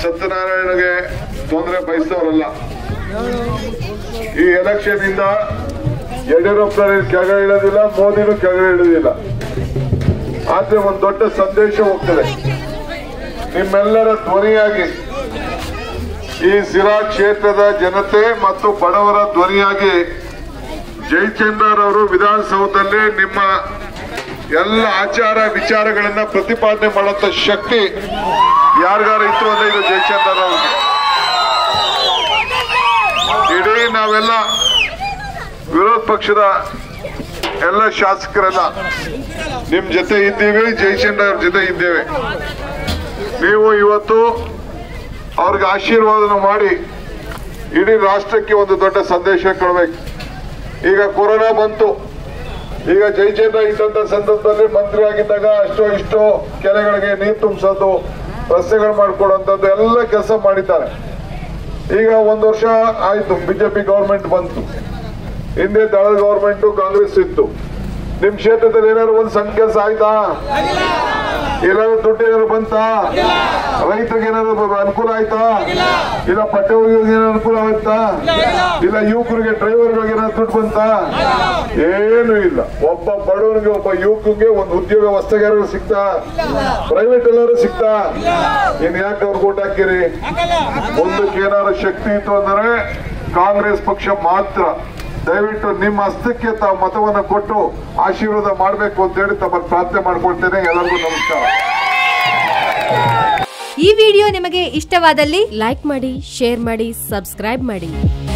ಸತ್ಯನಾರಾಯಣಗೆ ತೊಂದರೆ ಬಯಸ್ತವರಲ್ಲ ಈ ಎಲೆಕ್ಷನ್ ಇಂದ ಯಡಿಯೂರಪ್ಪ ಕೆಳಗೆ ಇಳೋದಿಲ್ಲ ಮೋದಿನೂ ಕೆಳಗೆ ಇಳೋದಿಲ್ಲ ಆದ್ರೆ ಒಂದು ದೊಡ್ಡ ಸಂದೇಶ ಹೋಗ್ತದೆ ನಿಮ್ಮೆಲ್ಲರ ಧ್ವನಿಯಾಗಿ ಈ ಸಿರಾ ಕ್ಷೇತ್ರದ ಜನತೆ ಮತ್ತು ಬಡವರ ಧ್ವನಿಯಾಗಿ ಜಯಚಂದರ್ ಅವರು ವಿಧಾನಸೌಧದಲ್ಲಿ ನಿಮ್ಮ ಎಲ್ಲ ಆಚಾರ ವಿಚಾರಗಳನ್ನ ಪ್ರತಿಪಾದನೆ ಮಾಡುವಂತ ಶಕ್ತಿ ಯಾರಿಗಾರ ಇತ್ತು ಅಂದ್ರೆ ಇದು ಜಯಚಂದರ್ ಅವ್ರಿಗೆ ಇಡೀ ನಾವೆಲ್ಲ ವಿರೋಧ ಪಕ್ಷದ ಎಲ್ಲ ಶಾಸಕರೆಲ್ಲ ನಿಮ್ ಜೊತೆ ಇದ್ದೀವಿ ಜಯಚಂದ್ರ ಅವ್ರ ಜೊತೆ ಇದ್ದೇವೆ ನೀವು ಇವತ್ತು ಅವ್ರಿಗೆ ಆಶೀರ್ವಾದನ ಮಾಡಿ ಇಡೀ ರಾಷ್ಟ್ರಕ್ಕೆ ಒಂದು ದೊಡ್ಡ ಸಂದೇಶ ಕೊಡ್ಬೇಕು ಈಗ ಕೊರೋನಾ ಬಂತು ಈಗ ಜಯಚಂದ್ರ ಇದ್ದಂತ ಸಂದರ್ಭದಲ್ಲಿ ಮಂತ್ರಿ ಆಗಿದ್ದಾಗ ಅಷ್ಟೋ ಇಷ್ಟೋ ಕೆರೆಗಳಿಗೆ ನೀರು ತುಂಬಿಸೋದು ರಸ್ತೆಗಳು ಮಾಡ್ಕೊಡುವಂಥದ್ದು ಎಲ್ಲ ಕೆಲಸ ಮಾಡಿದ್ದಾರೆ ಈಗ ಒಂದು ವರ್ಷ ಆಯ್ತು ಬಿಜೆಪಿ ಗೌರ್ಮೆಂಟ್ ಬಂತು ಹಿಂದೆ ದಳದ ಗೌರ್ಮೆಂಟ್ ಕಾಂಗ್ರೆಸ್ ಇತ್ತು ನಿಮ್ ಕ್ಷೇತ್ರದಲ್ಲಿ ಏನಾದ್ರು ಒಂದು ಸಣ್ಣ ಕೆಲಸ ಆಯ್ತಾ ಏನಾದ್ರು ದುಡ್ಡು ಏನಾದ್ರು ಬಂತಾ ರೈತರಿಗೆ ಏನಾದ್ರು ಬ- ಅನುಕೂಲ ಆಯ್ತಾ ಇಲ್ಲ ಪಟ್ಟೆಗಳಿಗೆ ಏನಾದ್ರು ಅನುಕೂಲ ಆಯ್ತಾ ಇಲ್ಲ ಯುವಕರಿಗೆ ಡ್ರೈವರ್ಗಳಿಗೆ ಏನಾದ್ರು ದುಡ್ಡು ಬಂತಾ ಏನು ಇಲ್ಲ ಒಬ್ಬ ಬಡವನಿಗೆ ಒಬ್ಬ ಯುವಕನಿಗೆ ಒಂದು ಉದ್ಯೋಗ ಹೊಸಗಾರರು ಸಿಗ್ತಾ ಪ್ರೈವೇಟ್ ಎಲ್ಲರೂ ಸಿಗ್ತಾ ಇನ್ ಯಾಕೆ ಅವ್ರಿಗೆ ಓಟ್ ಹಾಕಿರಿ ಮುಂದಕ್ಕೆ ಏನಾದ್ರು ಶಕ್ತಿ ಇತ್ತು ಅಂದ್ರೆ ಕಾಂಗ್ರೆಸ್ ಪಕ್ಷ ಮಾತ್ರ ದಯವಿಟ್ಟು ನಿಮ್ಮ ಹಸ್ತಕ್ಕೆ ತಾವು ಮತವನ್ನು ಕೊಟ್ಟು ಆಶೀರ್ವಾದ ಮಾಡಬೇಕು ಅಂತ ಹೇಳಿ ತಮ್ಮಲ್ಲಿ ಪ್ರಾರ್ಥನೆ ಮಾಡ್ಕೊಳ್ತೇನೆ ಎಲ್ಲರಿಗೂ ನಮಸ್ಕಾರ ಈ ವಿಡಿಯೋ ನಿಮಗೆ ಇಷ್ಟವಾದಲ್ಲಿ ಲೈಕ್ ಮಾಡಿ ಶೇರ್ ಮಾಡಿ ಸಬ್ಸ್ಕ್ರೈಬ್ ಮಾಡಿ